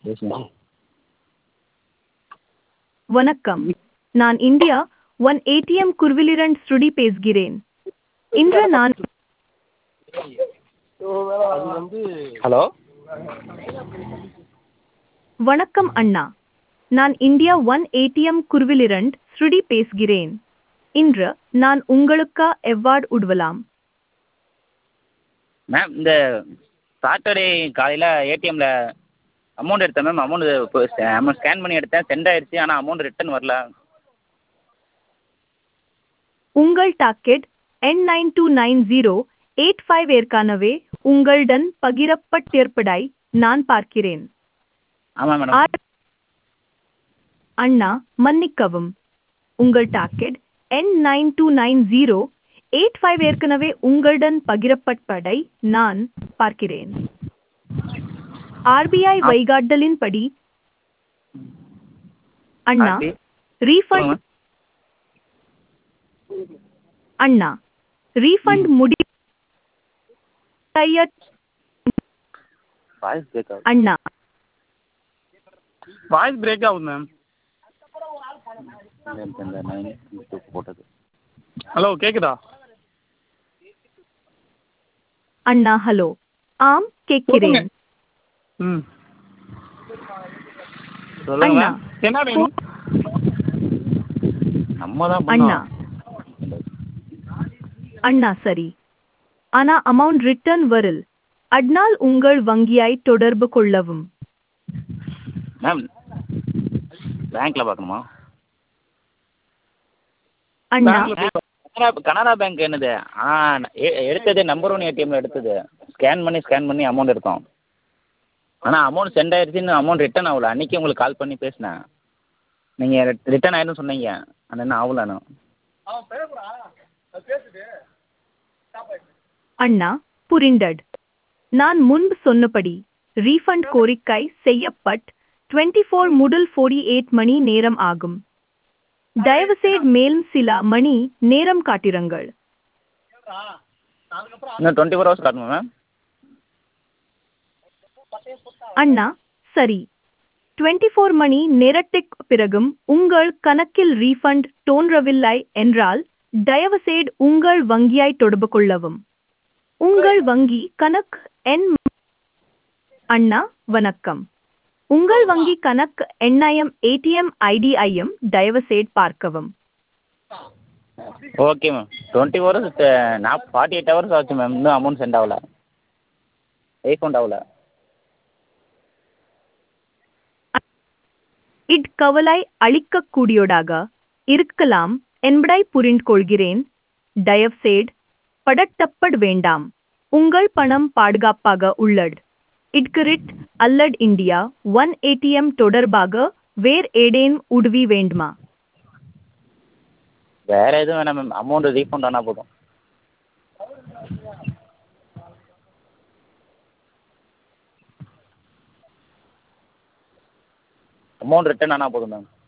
பேசுங்க வணக்கம் நான் இந்தியா ஒன் ஏடிஎம் குருவிலிரண்ட் ஸ்ருடி பேசுகிறேன் இன்று நான் ஹலோ வணக்கம் அண்ணா நான் இந்தியா ஒன் ஏடிஎம் குருவிலிரண்ட் ஸ்ருடி பேசுகிறேன் இன்று நான் உங்களுக்கு எவ்வாறு உதவலாம் மேம் இந்த சாட்டர்டே காலையில் ஏடிஎம்மில் அமௌண்ட் எடுத்தேன் மேம் அமௌண்ட் இப்போ அமௌண்ட் ஸ்கேன் பண்ணி எடுத்தேன் சென்ட் ஆயிடுச்சு ஆனால் அமௌண்ட் ரிட்டர்ன் வரல உங்கள் டாக்கெட் என் nine two nine zero eight five ஏற்கனவே உங்களுடன் பகிரப்பட்டிருப்பதை நான் பார்க்கிறேன் ஆமாம் மேடம் ஆ- அண்ணா மன்னிக்கவும் உங்கள் டாக்கெட் என் nine two nine zero eight five ஏற்கனவே உங்களுடன் பகிரப்பட்டதை நான் பார்க்கிறேன் ஆர்பிஐ வழிகாட்டலின்படி அண்ணா RBI? ரீஃபண்ட் சொல்லுங்க. அண்ணா ரீஃபண்ட் முடி வாய்ஸ் பிரேக் ஆகுது அண்ணா வாய்ஸ் பிரேக் ஆகுது மேம் எனக்கு இந்த நைன் டூ போட்டது ஹலோ கேட்குதா அண்ணா ஹலோ ஆம் கேட்கிறேன் ம் சொல்லுங்க அண்ணா மேம் என்ன வேணும் நம்ம தான் அண்ணா பண்ணோம் அண்ணா சரி ஆனா அமௌண்ட் ரிட்டர்ன் வரல் அட்னால் உங்கள் வங்கியை தொடர்பு கொள்ளவும் மேம் பேங்க்கில் பார்க்கணுமா அண்ணா பேங்க்ல போய் கனரா கனரா பேங்க் என்னது ஆ எ- எடுத்தது நம்பர் ஒன் ஏடிஎம்ல எடுத்தது ஸ்கேன் பண்ணி ஸ்கேன் பண்ணி அமௌண்ட் எடுத்தோம் ஆனால் அமௌண்ட் சென்ட் ஆயிடுச்சுன்னு அமௌண்ட் ரிட்டர்ன் ஆகல அன்றைக்கி உங்களுக்கு கால் பண்ணி பேசினேன் நீங்கள் ரிட்டர்ன் ஆயிடும்னு சொன்னீங்க ஆனால் என்ன ஆகலன்னு அண்ணா புரிந்தட் நான் முன்பு சொன்னபடி ரீஃபண்ட் கோரிக்கை செய்யப்பட் 24 ஃபோர் முதல் 48 எயிட் மணி நேரம் ஆகும் தயவுசெய்து மேலும் சில மணி நேரம் காட்டிருங்கள் இன்னும் டுவெண்ட்டி ஃபோர் ஹவர்ஸ் காட்டுமா மேம் அண்ணா சரி 24 ஃபோர் மணி நேரத்திற்கு பிறகும் உங்கள் கணக்கில் ரீஃபண்ட் தோன்றவில்லை என்றால் தயவுசெய்து உங்கள் வங்கியை தொடர்பு கொள்ளவும் உங்கள் வங்கி கணக்கு எண் அண்ணா வணக்கம் உங்கள் வங்கி கணக்கு எண்ணாயம் ஏடிஎம் ஐடிஐயும் தயவுசெய்து பார்க்கவும் okay ma'am twenty four hours நான் ஃபார்ட்டி எயிட் ஹவர்ஸ் ஆச்சு மேம் இன்னும் அமௌண்ட் சென்ட் ஆகல ரீஃபண்ட் ஆகல இக்கவலை அளிக்கக்கூடியதாக இருக்கலாம் என்பதை புரிந்து கொள்கிறேன் தயவுசெய்து படட்டப்பட வேண்டாம் உங்கள் பணம் பாதுகாப்பாக உள்ளது இட்கிரிட் அல்லட் இந்தியா ஒன் ஏடிஎம் தொடர்பாக வேறு ஏதேனும் உதவி வேண்டுமா வேறு எதுவும் வேணாம் மேம் அமௌண்ட் ரீஃபண்ட் ஆனால் போதும் அமௌண்ட் ரிட்டர்ன் ஆனால் போதும் மேம்